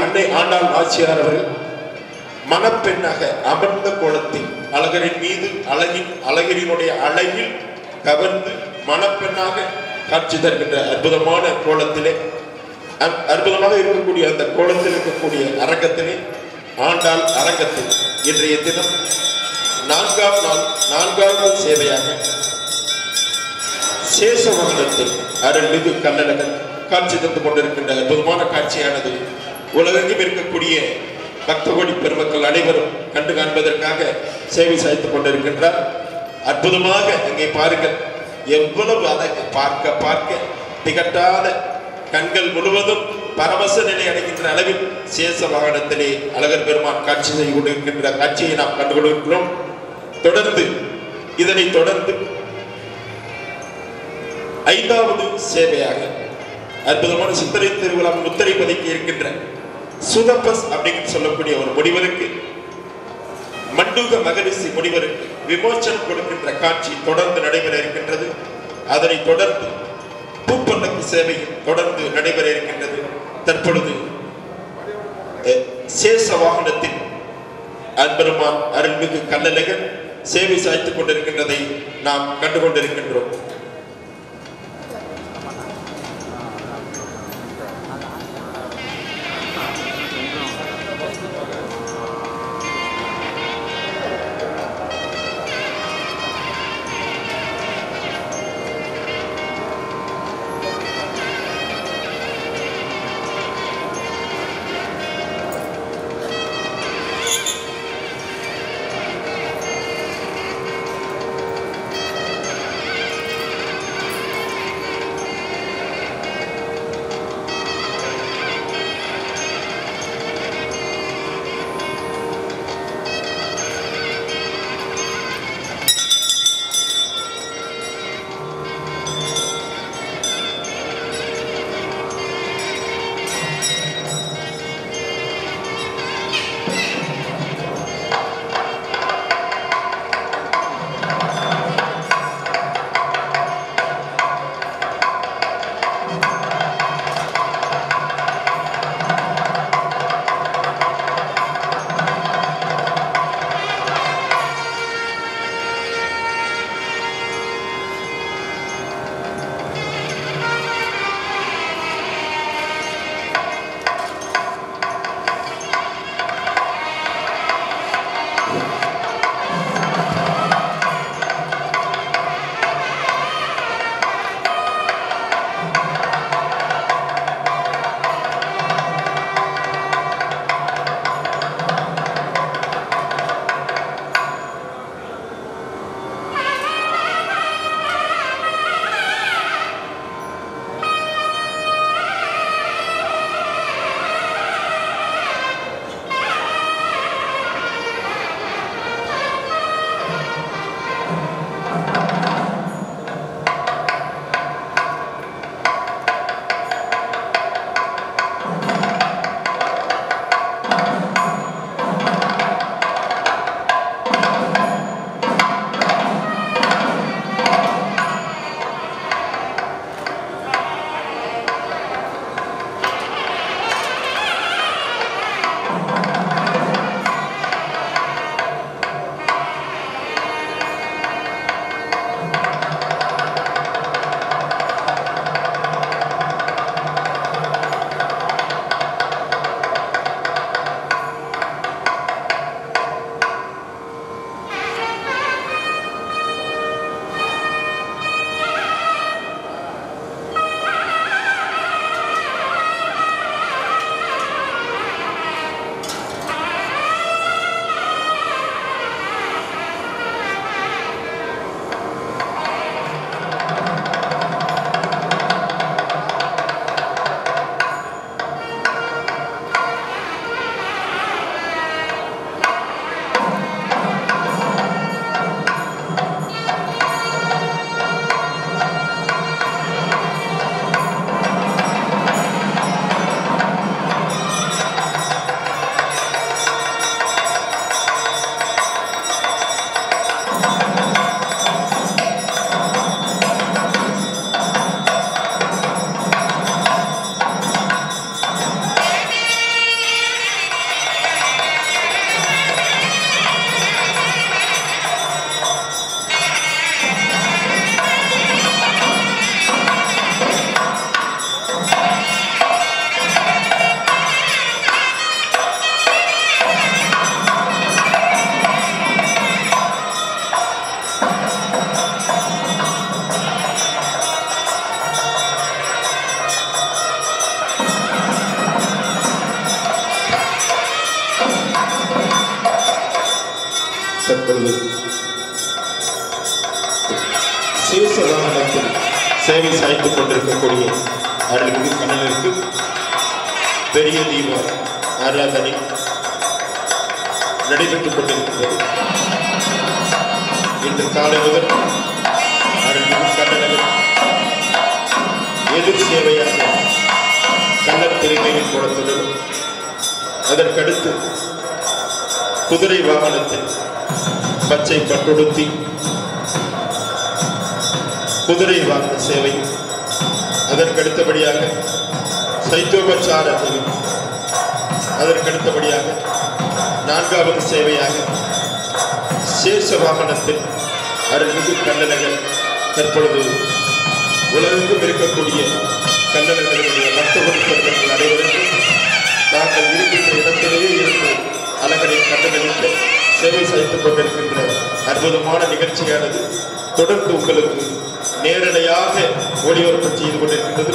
அன்னை ஆண்டாள் நாச்சியார் அவர்கள் மணப்பெண்ணாக அமர்ந்த கோலத்தில் அழகரின் மீது அழகின் அழகரினுடைய அழகில் கவர்ந்து மணப்பெண்ணாக காட்சி தருகின்ற அற்புதமான கோலத்திலே அற்- அற்புதமாக இருக்கக்கூடிய அந்த கோலத்தில் இருக்கக்கூடிய அரங்கத்திலே ஆண்டாள் அரங்கத்தில் இன்றைய தினம் நான்காம் நாள் நான்காவது சேவையாக சேஷவாகனத்தில் அருள்மிகு கல்லழகன் காட்சி தந்து கொண்டிருக்கின்ற அற்புதமான காட்சியானது உலகெங்கும் இருக்கக்கூடிய பக்தகோடி பெருமக்கள் அனைவரும் கண்டு காண்பதற்காக சேவை சாய்த்துக் கொண்டிருக்கின்றார் அற்புதமாக இங்கே பாருங்கள் எவ்வளவு அழகு பார்க்க பார்க்க திகட்டாத கண்கள் முழுவதும் பரவச நிலை அடைகின்ற அளவில் சேஷ வாகனத்திலே அழகர் பெருமான் காட்சி செய்து கொண்டிருக்கின்ற காட்சியை நாம் கண்டு கொண்டிருக்கிறோம் தொடர்ந்து இதனை தொடர்ந்து ஐந்தாவது சேவையாக அற்புதமான சித்திரை திருவிழா முத்திரை பதிக்க இருக்கின்ற சுதப்பஸ் அப்படின்னு சொல்லக்கூடிய ஒரு முனிவருக்கு மண்டூக மகரிஷி முனிவருக்கு விமோச்சனம் கொடுக்கின்ற காட்சி தொடர்ந்து நடைபெற இருக்கின்றது அதனைத் தொடர்ந்து பூப்பல்லக்கு சேவையும் தொடர்ந்து நடைபெற இருக்கின்றது தற்பொழுது அஹ், சேஷ வாகனத்தில் அன்பெருமான் அருள்மிகு கல்லழகன் சேவை சாய்த்துக் கொண்டிருக்கின்றதை நாம் கண்டு கொண்டிருக்கின்றோம் தற்பொழுது சேச வாகனத்தில் சேவை சாய்த்துக் கொண்டிருக்கக்கூடிய அருள்மிகு கண்ணனுக்கு பெரிய தீப ஆராதனை நடைபெற்றுக் கொண்டிருக்கிறது இன்று காலை முதல் அருள்மிகு கண்ணனவர் எதிர் சேவையாக கண்ணர் திருமையின் கூடத்துடன் அதற்கடுத்து குதிரை வாகனத்தில் பச்சை பட்டுடுத்தி குதிரை வாகன சேவை அதற்கடுத்தபடியாக சைத்தோபச்சார சேவை அதற்கடுத்தபடியாக நான்காவது சேவையாக சேஷ வாகனத்தில் அருள்மிகு கண்ணனகர் தற்பொழுது உலகெங்கும் இருக்கக்கூடிய கண்ணனர்களுடைய பக்த குடிப்பவர்கள் அனைவருக்கும் தாங்கள் இருக்கின்ற இடத்திலேயே இருந்து அழகனை கண்டுகளித்து சேவை செய்து கொண்டிருக்கின்ற அற்புதமான நிகழ்ச்சியானது தொடர்ந்து உங்களுக்கு நேரடியாக ஒளிபரப்பு செய்து கொண்டிருக்கின்றது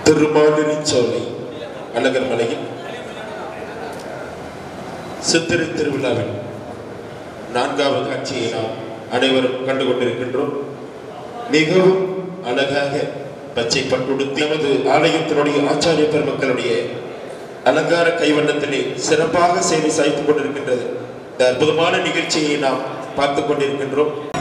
திருமாலினி சோலை அழகர் மலையில் சித்திரை திருவிழாவில் நான்காவது காட்சியை நாம் அனைவரும் கண்டு கொண்டிருக்கின்றோம் மிகவும் அழகாக பச்சை பட்டுடுத்தி நமது ஆலயத்தினுடைய ஆச்சாரிய பெருமக்களுடைய அலங்கார கைவண்ணத்திலே சிறப்பாக சேவை சாய்த்துக் கொண்டிருக்கின்றது இந்த அற்புதமான நிகழ்ச்சியை நாம் பார்த்துக் கொண்டிருக்கின்றோம்